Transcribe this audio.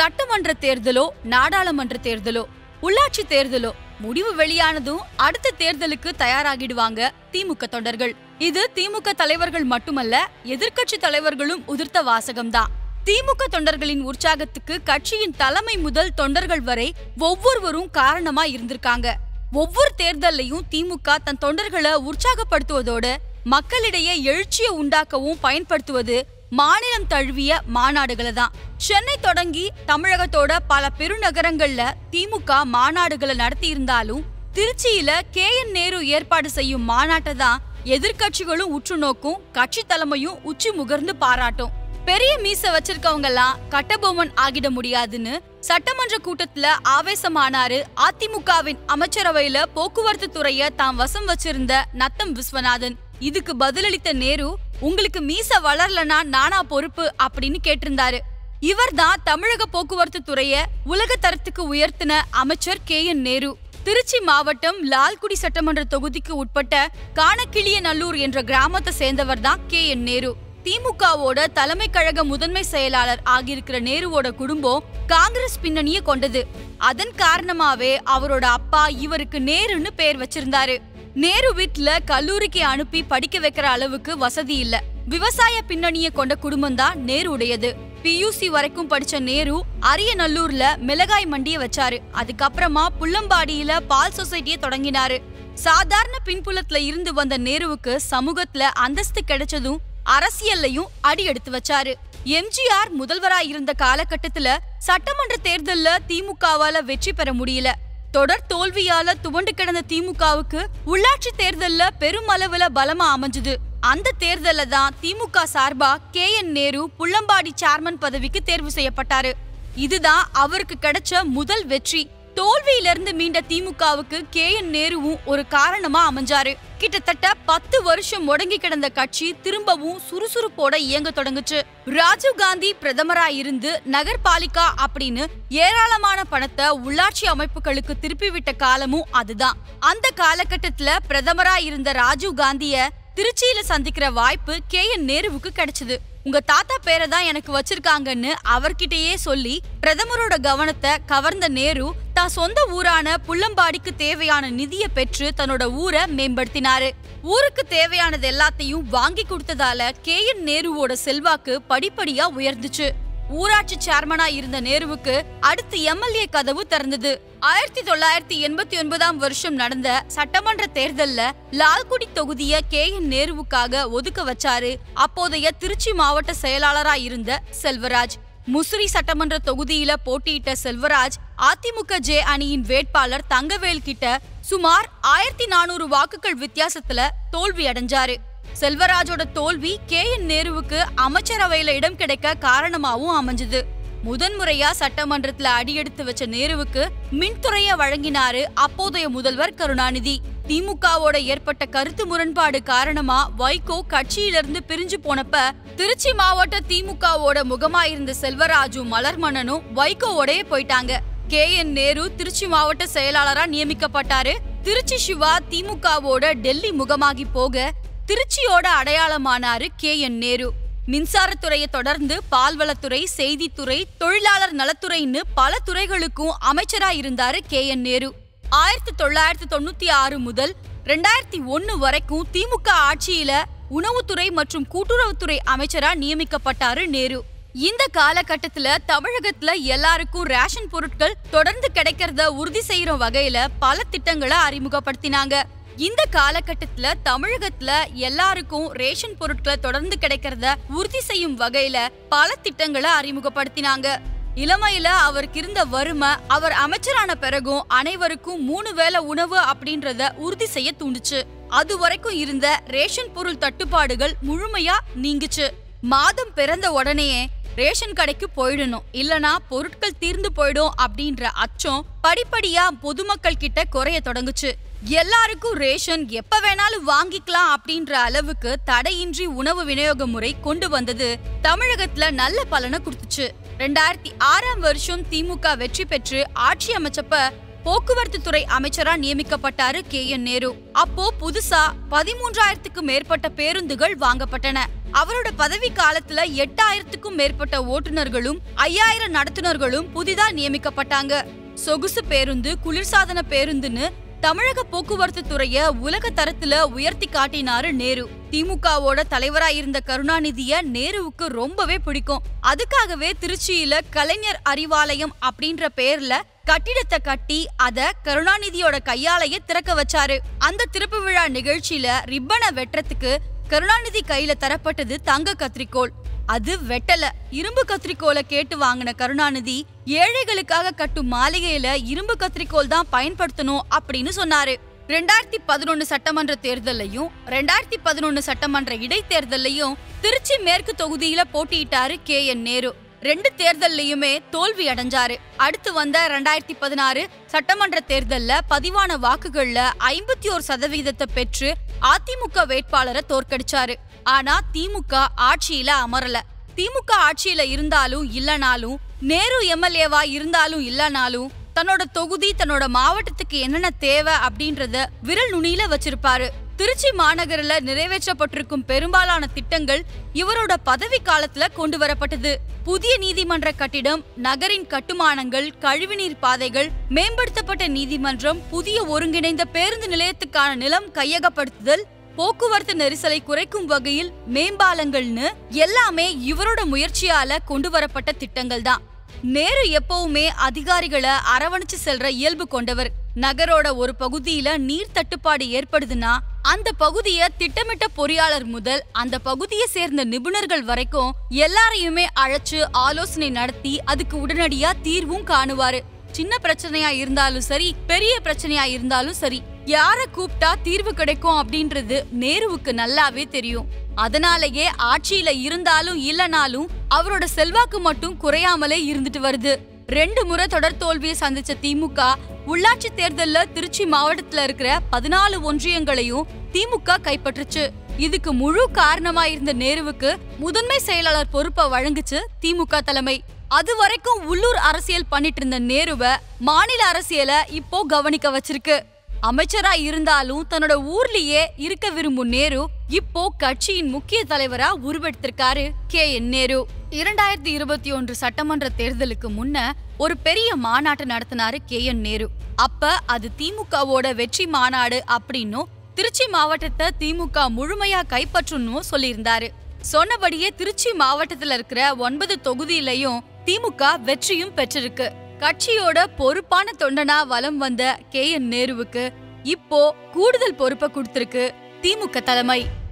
சட்டமன்ற தேர்தலோ நாடாளுமன்ற தேர்தலோ உள்ளாட்சி தேர்தலோ முடிவு வெளியானதும் அடுத்த தேர்தலுக்கு தயாராகிடுவாங்க திமுக தொண்டர்கள் இது திமுக தலைவர்கள் மட்டுமல்ல எதிர்க்கட்சி தலைவர்களும் உதிர்த்த வாசகம்தான் திமுக தொண்டர்களின் உற்சாகத்துக்கு கட்சியின் தலைமை முதல் தொண்டர்கள் வரை ஒவ்வொருவரும் காரணமா இருந்திருக்காங்க ஒவ்வொரு தேர்தல்லையும் திமுக தன் தொண்டர்களை உற்சாகப்படுத்துவதோட மக்களிடையே எழுச்சியை உண்டாக்கவும் பயன்படுத்துவது மாநிலம் தழுவிய மாநாடுகளை தான் சென்னை தொடங்கி தமிழகத்தோட பல பெருநகரங்கள்ல திமுக மாநாடுகளை நடத்தி இருந்தாலும் திருச்சியில கே என் நேரு ஏற்பாடு செய்யும் மாநாட்டை தான் எதிர்க்கட்சிகளும் உற்று நோக்கும் கட்சி தலைமையும் உச்சி முகர்ந்து பாராட்டும் பெரிய மீச வச்சிருக்கவங்க எல்லாம் கட்டபொம்மன் ஆகிட முடியாதுன்னு சட்டமன்ற கூட்டத்துல ஆவேசமானாரு அதிமுகவின் அமைச்சரவையில போக்குவரத்து துறைய தாம் வசம் வச்சிருந்த நத்தம் விஸ்வநாதன் இதுக்கு பதிலளித்த நேரு உங்களுக்கு மீச வளரலனா நானா பொறுப்பு அப்படின்னு கேட்டிருந்தாரு இவர்தான் தமிழக போக்குவரத்து துறைய உலக தரத்துக்கு உயர்த்தின அமைச்சர் கே என் நேரு திருச்சி மாவட்டம் லால்குடி சட்டமன்ற தொகுதிக்கு உட்பட்ட காணக்கிளியநல்லூர் என்ற கிராமத்தை சேர்ந்தவர் தான் கே என் நேரு திமுகவோட தலைமை கழக முதன்மை செயலாளர் ஆகியிருக்கிற நேருவோட குடும்பம் காங்கிரஸ் பின்னணியை கொண்டது அதன் காரணமாவே அவரோட அப்பா இவருக்கு நேருன்னு பேர் வச்சிருந்தாரு நேரு வீட்ல கல்லூரிக்கு அனுப்பி படிக்க வைக்கிற அளவுக்கு வசதி இல்ல விவசாய பின்னணியை கொண்ட குடும்பம் தான் நேரு உடையது பியூசி வரைக்கும் படிச்ச நேரு அரியநல்லூர்ல மிளகாய் மண்டிய வச்சாரு அதுக்கப்புறமா புள்ளம்பாடியில பால் சொசைட்டியை தொடங்கினாரு சாதாரண பின்புலத்துல இருந்து வந்த நேருவுக்கு சமூகத்துல அந்தஸ்து கிடைச்சதும் அரசியல்லையும் அடி எடுத்து வச்சாரு எம்ஜிஆர் முதல்வரா இருந்த காலகட்டத்துல சட்டமன்ற தேர்தல்ல திமுகவால வெற்றி பெற முடியல தொடர் தோல்வியால துவண்டு கிடந்த திமுகவுக்கு உள்ளாட்சி தேர்தல்ல பெருமளவுல பலமா அமைஞ்சது அந்த தேர்தல்ல தான் திமுக சார்பா K N Nehru Pullambadi chairman பதவிக்கு தேர்வு செய்யப்பட்டாரு இதுதான் அவருக்கு கிடைச்ச முதல் வெற்றி தோல்வியிலிருந்து மீண்ட திமுகவுக்கு கே என் நேருவும் ஒரு காரணமா அமைஞ்சாரு கிட்டத்தட்ட பத்து வருஷம் முடங்கி கிடந்த கட்சி திரும்பவும் சுறுசுறுப்போட இயங்க தொடங்குச்சு ராஜீவ் காந்தி பிரதமரா இருந்து நகர்பாலிகா அப்படின்னு ஏராளமான பணத்தை உள்ளாட்சி அமைப்புகளுக்கு திருப்பி விட்ட காலமும் அதுதான் அந்த காலகட்டத்துல பிரதமரா இருந்த ராஜீவ் காந்திய திருச்சியில சந்திக்கிற வாய்ப்பு கே என் நேருவுக்கு கிடைச்சது உங்க தாத்தா பேரை தான் எனக்கு வச்சிருக்காங்கன்னு அவர்கிட்டயே சொல்லி பிரதமரோட கவனத்தை கவர்ந்த நேரு தான் சொந்த ஊரான புள்ளம்பாடிக்கு தேவையான நிதியை பெற்று தன்னோட ஊரை மேம்படுத்தினாரு ஊருக்கு தேவையானது எல்லாத்தையும் வாங்கி கொடுத்ததால கே என் நேருவோட செல்வாக்கு படிப்படியா உயர்ந்துச்சு ஊராட்சி சேர்மனா இருந்த நேருவுக்கு அடுத்து எம்எல்ஏ கதவு திறந்தது ஆயிரத்தி தொள்ளாயிரத்தி எண்பத்தி ஒன்பதாம் வருஷம் நடந்த சட்டமன்ற தேர்தல்ல லால்குடி தொகுதிய கே என் நேருவுக்காக ஒதுக்க வச்சாரு அப்போதைய திருச்சி மாவட்ட செயலாளரா இருந்த செல்வராஜ் முசிறி சட்டமன்ற தொகுதியில போட்டியிட்ட செல்வராஜ் அதிமுக ஜே அணியின் வேட்பாளர் தங்கவேல் கிட்ட சுமார் ஆயிரத்தி நானூறு வாக்குகள் வித்தியாசத்துல தோல்வி அடைஞ்சாரு செல்வராஜோட தோல்வி கே என் நேருவுக்கு அமைச்சரவையில இடம் கிடைக்க காரணமாவும் அமைஞ்சது முதன்முறையா சட்டமன்றத்துல அடியெடுத்து வச்ச நேருவுக்கு மின்துறைய வழங்கினாரு அப்போதைய முதல்வர் கருணாநிதி திமுகவோட ஏற்பட்ட கருத்து முரண்பாடு காரணமா வைகோ கட்சியிலிருந்து பிரிஞ்சு போனப்ப திருச்சி மாவட்ட திமுகவோட முகமா இருந்த செல்வராஜும் மலர்மன்னனும் வைகோவோடயே போயிட்டாங்க கே என் நேரு திருச்சி மாவட்ட செயலாளரா நியமிக்கப்பட்டாரு திருச்சி சிவா திமுகவோட டெல்லி முகமாகி போக திருச்சியோட அடையாளமானாரு கே என் நேரு மின்சாரத்துறையை தொடர்ந்து பால்வளத்துறை செய்தித்துறை தொழிலாளர் நலத்துறைன்னு பல துறைகளுக்கும் அமைச்சரா இருந்தாரு கே என் நேரு ஆயிரத்தி தொள்ளாயிரத்தி தொண்ணூத்தி ஆறு முதல் ரெண்டாயிரத்தி ஒன்னு வரைக்கும் திமுக ஆட்சியில உணவுத்துறை மற்றும் கூட்டுறவுத்துறை அமைச்சரா நியமிக்கப்பட்டாரு நேரு இந்த காலகட்டத்துல தமிழகத்துல எல்லாருக்கும் ரேஷன் பொருட்கள் தொடர்ந்து கிடைக்கிறத உறுதி செய்யற வகையில பல திட்டங்களை அறிமுகப்படுத்தினாங்க இந்த காலகட்டத்துல தமிழகத்துல எல்லாருக்கும் ரேஷன் பொருட்களை தொடர்ந்து கிடைக்கிறத உறுதி செய்யும் வகையில பல திட்டங்களை அறிமுகப்படுத்தினாங்க இளமையில அவருக்கு இருந்த வறுமை அவர் அமைச்சரான பிறகும் அனைவருக்கும் மூணு வேளை உணவு அப்படின்றத உறுதி செய்ய தூண்டுச்சு அது வரைக்கும் இருந்த ரேஷன் பொருள் தட்டுப்பாடுகள் முழுமையா நீங்குச்சு மாதம் பிறந்த உடனேயே ரேஷன் கடைக்கு போயிடணும் இல்லனா பொருட்கள் தீர்ந்து போயிடும் அப்படின்ற அச்சம் படிப்படியா பொதுமக்கள் கிட்ட குறைய தொடங்குச்சு எல்லாருக்கும் ரேஷன் எப்ப வேணாலும் வாங்கிக்கலாம் அப்படின்ற அளவுக்கு தடையின்றி உணவு விநியோக முறை கொண்டு வந்தது தமிழகத்துல நல்ல பலனை கொடுத்துச்சு ரெண்டாயிரத்தி ஆறாம் வருஷம் திமுக வெற்றி பெற்று ஆட்சி அமைச்சப்ப போக்குவரத்து துறை அமைச்சரா நியமிக்கப்பட்டாரு கே என் நேரு அப்போ புதுசா பதிமூன்றாயிரத்துக்கு மேற்பட்ட பேருந்துகள் வாங்கப்பட்டன அவரோட பதவி காலத்துல எட்டாயிரத்துக்கும் மேற்பட்ட ஓட்டுநர்களும் ஐயாயிரம் நடத்துனர்களும் புதிதா நியமிக்கப்பட்டாங்க சொகுசு பேருந்து குளிர்சாதன பேருந்துன்னு தமிழக போக்குவரத்து துறைய உலக தரத்துல உயர்த்தி காட்டினாரு நேரு திமுகவோட தலைவரா இருந்த கருணாநிதிய நேருவுக்கு ரொம்பவே பிடிக்கும் அதுக்காகவே திருச்சியில கலைஞர் அறிவாலயம் அப்படின்ற பேர்ல கட்டிடத்தை கட்டி அத கருணாநிதியோட கையாலேயே திறக்க வச்சாரு அந்த திறப்பு விழா நிகழ்ச்சியில ரிப்பனை வெட்டுறதுக்கு கருணாநிதி கையில தரப்பட்டது தங்க கத்திரிக்கோல் அது வெட்டல இரும்பு கத்திரிக்கோலை கேட்டு வாங்கின கருணாநிதி ஏழைகளுக்காக கட்டும் மாளிகையில இரும்பு கத்திரிக்கோல் தான் பயன்படுத்தணும் அப்படின்னு சொன்னாரு ரெண்டாயிரத்தி பதினொன்னு சட்டமன்ற தேர்தலையும் ரெண்டாயிரத்தி பதினொன்னு சட்டமன்ற இடைத்தேர்தலையும் திருச்சி மேற்கு தொகுதியில போட்டியிட்டாரு கே என் நேரு ரெண்டு தேர்தல்லையுமே தோல்வி அடைஞ்சாரு அடுத்து வந்த ரெண்டாயிரத்தி பதினாறு சட்டமன்ற தேர்தல்ல பதிவான வாக்குகள்ல ஐம்பத்தி ஒரு சதவீதத்தை பெற்று அதிமுக வேட்பாளரை தோற்கடிச்சாரு ஆனா திமுக ஆட்சியில அமரல திமுக ஆட்சியில இருந்தாலும் இல்லனாலும் நேரு எம்எல்ஏவா இருந்தாலும் இல்லனாலும் தன்னோட தொகுதி தன்னோட மாவட்டத்துக்கு என்னென்ன தேவை அப்படின்றத விரல் நுனியில வச்சிருப்பாரு திருச்சி மாநகரில் நிறைவேற்றப்பட்டிருக்கும் பெரும்பாலான திட்டங்கள் இவரோட பதவி காலத்துல கொண்டு வரப்பட்டது புதிய நீதிமன்ற கட்டிடம் நகரின் கட்டுமானங்கள் கழிவுநீர் பாதைகள் மேம்படுத்தப்பட்ட நீதிமன்றம் புதிய ஒருங்கிணைந்த பேருந்து நிலையத்துக்கான நிலம் கையகப்படுத்துதல் போக்குவரத்து நெரிசலை குறைக்கும் வகையில் மேம்பாலங்கள்னு எல்லாமே இவரோட முயற்சியால கொண்டு வரப்பட்ட திட்டங்கள் தான் நேரு எப்பவுமே அதிகாரிகளை அரவணைச்சு செல்ற இயல்பு கொண்டவர் நகரோட ஒரு பகுதியில நீர் தட்டுப்பாடு ஏற்படுதுன்னா அந்த பகுதிய திட்டமிட்ட பொறியாளர் முதல் அந்த பகுதியை சேர்ந்த நிபுணர்கள் வரைக்கும் எல்லாரையுமே அழைச்சு ஆலோசனை நடத்தி அதுக்கு உடனடியா தீர்வும் காணுவாரு சின்ன பிரச்சனையா இருந்தாலும் சரி பெரிய பிரச்சனையா இருந்தாலும் சரி யார கூப்பிட்டா தீர்வு கிடைக்கும் அப்படின்றது நேருவுக்கு நல்லாவே தெரியும் அதனாலேயே ஆட்சியில இருந்தாலும் இல்லனாலும் அவரோட செல்வாக்கு மட்டும் குறையாமலே இருந்துட்டு வருது ரெண்டு முறை தொடர் தோல்வியை சந்திச்ச திமுக உள்ளாட்சி தேர்தல்ல திருச்சி மாவட்டத்துல இருக்கிற பதினாலு ஒன்றியங்களையும் திமுக கைப்பற்றுச்சு இதுக்கு முழு காரணமா இருந்த நேருவுக்கு முதன்மை செயலாளர் பொறுப்பை வழங்குச்சு திமுக தலைமை அது வரைக்கும் உள்ளூர் அரசியல் பண்ணிட்டு இருந்த நேருவ மாநில அரசியல இப்போ கவனிக்க வச்சிருக்கு அமைச்சரா இருந்தாலும் தன்னோட ஊர்லயே இருக்க விரும்பும் நேரு இப்போ கட்சியின் முக்கிய தலைவரா உருவெடுத்திருக்காரு கே என் நேரு இரண்டாயிரத்தி இருபத்தி ஒன்று சட்டமன்ற தேர்தலுக்கு முன்ன ஒரு பெரிய மாநாட்டை நடத்தினாரு கே என் நேரு அப்ப அது திமுகவோட வெற்றி மாநாடு அப்படின்னும் திருச்சி மாவட்டத்தை திமுக முழுமையா கைப்பற்றணும் சொல்லியிருந்தாரு சொன்னபடியே திருச்சி மாவட்டத்துல இருக்கிற ஒன்பது தொகுதியிலையும் திமுக வெற்றியும் பெற்றிருக்கு கட்சியோட பொறுப்பான தொண்டனா வலம் வந்த கே என் நேருவுக்கு இப்போ கூடுதல் பொறுப்பை கொடுத்திருக்கு திமுக தலைமை